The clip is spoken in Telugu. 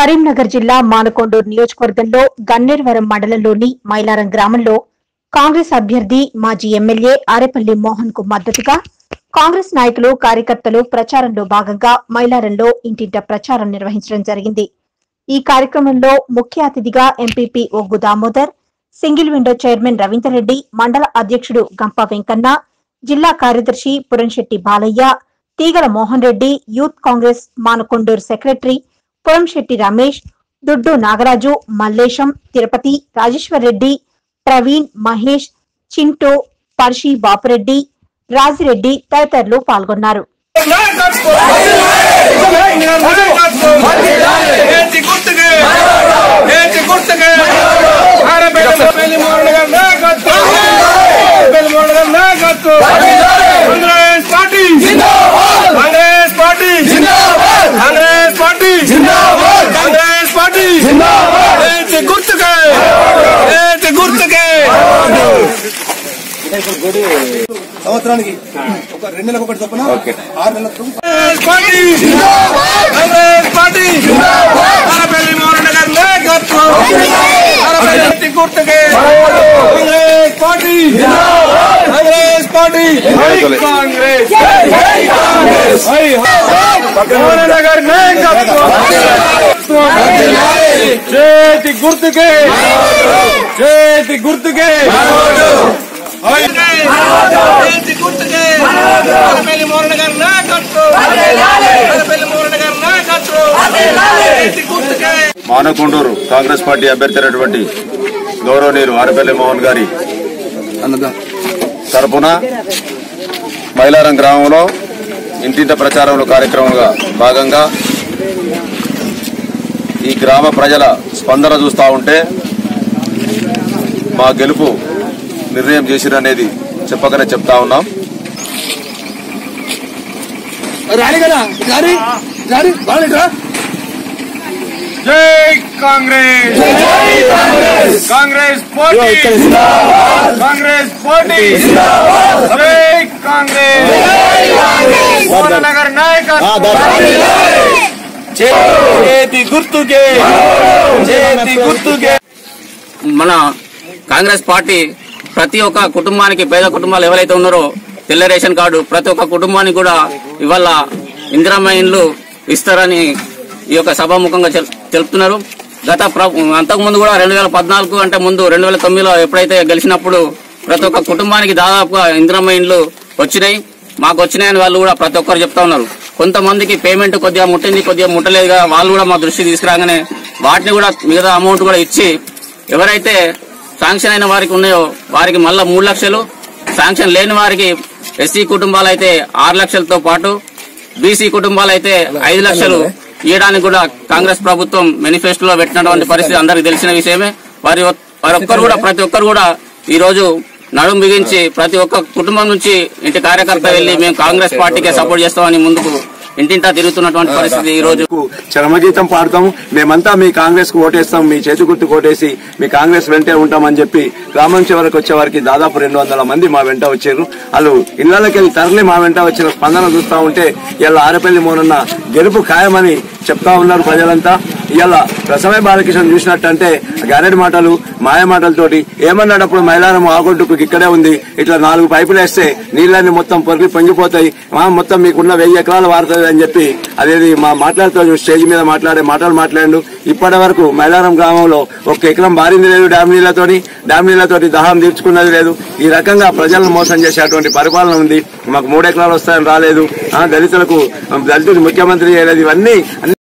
కరీంనగర్ జిల్లా మానకొండూరు నియోజకవర్గంలో గన్నేరువరం మండలంలోని మైలారం గ్రామంలో కాంగ్రెస్ అభ్యర్థి మాజీ ఎమ్మెల్యే ఆరేపల్లి మోహన్ కు మద్దతుగా కాంగ్రెస్ నాయకులు కార్యకర్తలు ప్రచారంలో భాగంగా మైలారంలో ఇంటింట ప్రచారం నిర్వహించడం జరిగింది ఈ కార్యక్రమంలో ముఖ్య అతిథిగా MPP Oggu Damodar single window chairman Ravinder Reddy మండల అధ్యక్షుడు గంప వెంకన్న జిల్లా కార్యదర్శి పురంశెట్టి బాలయ్య తీగల మోహన్ రెడ్డి యూత్ కాంగ్రెస్ మానకొండూరు సెక్రటరీ పురంశెట్టి రమేష్ దుడ్డు నాగరాజు మల్లేశం తిరుపతి రాజేశ్వర్ రెడ్డి ప్రవీణ్ మహేష్ చింటూ పర్షి బాపురెడ్డి రాజిరెడ్డి తదితరులు పాల్గొన్నారు ఏంటి గుర్తుకే ఏంటి గుర్తుకే ఆడబెల్లి మోడల్ గారు నాయకత్వం బెల్లి మోడల్ గారు నాయకత్వం Congress party Congress party Congress party Congress party ఏంటి గుర్తుకే ఏంటి గుర్తుకే సంవత్సరానికి ఒక రెండు నెలలకు ఒకటి చొప్పున ఆరు నెలలకు కాంగ్రెస్ పార్టీ కాంగ్రెస్ పార్టీ ఆడబెల్లి మోడల్ గారు నాయకత్వం ఆడబెల్లి గుర్తుకే కాంగ్రెస్ పార్టీ కాంగ్రెస్ పార్టీ కాంగ్రెస్ మోహన్ గారి నాయకత్వం చేతి గుర్తుకే చేతి గుర్తుకే చేతి గుర్తుకే అరపల్లి మోహన్ గారి నాయకత్వం అరపల్లి మోహన్ గారి నాయకత్వం చేతి గుర్తుకే మానకొండూరు కాంగ్రెస్ పార్టీ అభ్యర్థి అయినటువంటి గౌరవనీయులు ఆరపల్లి మోహన్ గారి తరపున మైలారం గ్రామంలో ఇంటింట ప్రచారంలో కార్యక్రమంగా భాగంగా ఈ గ్రామ ప్రజల స్పందన చూస్తూ ఉంటే మా గెలుపు నిర్ణయం చేసిరనేది చెప్పకనే చెప్తా ఉన్నాం రాని కదా రాని రాని రాని జై కాంగ్రెస్ కాంగ్రెస్ పార్టీ కాంగ్రెస్ పార్టీ జై కాంగ్రెస్ మోహన్ గారి నాయకత్వం చేతి గుర్తుకే చేతి గుర్తుకే మన కాంగ్రెస్ పార్టీ ప్రతి ఒక్క కుటుంబానికి పేద కుటుంబాలు ఎవరైతే ఉన్నారో తెల్ల రేషన్ కార్డు ప్రతి ఒక్క కుటుంబానికి కూడా ఇవాళ ఇందిరమ్మ ఇండ్లు ఇస్తారని ఈ యొక్క సభాముఖంగా తెల్- తెలుపుతున్నారు గత ప్ర- అంతకుముందు కూడా రెండు వేల పద్నాలుగు అంటే ముందు రెండు వేల తొమ్మిదిలో ఎప్పుడైతే గెలిచినప్పుడు ప్రతి ఒక్క కుటుంబానికి దాదాపుగా ఇందిరమ్మ ఇండ్లు వచ్చినాయి మాకు వచ్చినాయని వాళ్ళు కూడా ప్రతి ఒక్కరు చెప్తా ఉన్నారు కొంతమందికి పేమెంట్ కొద్దిగా ముట్టింది కొద్దిగా ముట్టలేదు కదా వాళ్ళు కూడా మా దృష్టికి తీసుకురాగానే వాటిని కూడా మిగతా అమౌంట్ కూడా ఇచ్చి ఎవరైతే శాంక్షన్ అయిన వారికి ఉన్నాయో వారికి మళ్ళా మూడు లక్షలు శాంక్షన్ లేని వారికి ఎస్సీ కుటుంబాలు అయితే ఆరు లక్షలతో పాటు బీసీ కుటుంబాలు అయితే ఐదు లక్షలు ఇవ్వడానికి కూడా కాంగ్రెస్ ప్రభుత్వం మేనిఫెస్టోలో పెట్టినటువంటి పరిస్థితి అందరికీ తెలిసిన విషయమే వారి వారి ఒక్కరు కూడా ప్రతి ఒక్కరు కూడా ఈ రోజు నడుం బిగించి ప్రతి ఒక్క కుటుంబం నుంచి ఇంటి కార్యకర్త వెళ్లి మేము కాంగ్రెస్ పార్టీకే సపోర్ట్ చేస్తామని ముందుకు ఇంటింటా తిరుగుతున్నటువంటి పరిస్థితి ఈ రోజు కు చరమగీతం పాడతాము మేమంతా మీ కాంగ్రెస్ కు ఓటేస్తాం మీ చేతి గుర్తు ఓటేసి మీ కాంగ్రెస్ వెంటే ఉంటామని చెప్పి గ్రామం చివరికి వచ్చే వారికి దాదాపు రెండు వందల మంది మా వెంట వచ్చారు వాళ్ళు ఇళ్లకి వెళ్ళి తరలి మా వెంట వచ్చిన స్పందన చూస్తా ఉంటే ఇలా ఆరపల్లి మోనన్న గెలుపు ఖాయమని చెప్తా ఉన్నారు ప్రజలంతా ఇవాళ రసమయ బాలకృష్ణ చూసినట్టంటే గారెడి మాటలు మాయ మాటలతోటి ఏమన్నాడప్పుడు మైలారం ఆగొడ్డుకు ఇక్కడే ఉంది ఇట్లా నాలుగు పైపులు వేస్తే నీళ్ళన్ని మొత్తం పొరికి పొంగిపోతాయి మా మొత్తం మీకున్న వెయ్యి ఎకరాలు వారుతుంది అని చెప్పి అదేది మా మాట్లాడుతూ స్టేజ్ మీద మాట్లాడే మాటలు మాట్లాడు ఇప్పటి వరకు మైలారం గ్రామంలో ఒక ఎకరం బారింది లేదు డ్యామ్ నీళ్లతోని డ్యామ్ నీళ్లతోటి దహం తీర్చుకున్నది లేదు ఈ రకంగా ప్రజలను మోసం చేసేటువంటి పరిపాలన ఉంది మాకు మూడు ఎకరాలు వస్తాయని రాలేదు ఆ, దళితులకు దళితులు ముఖ్యమంత్రి చేయలేదు ఇవన్నీ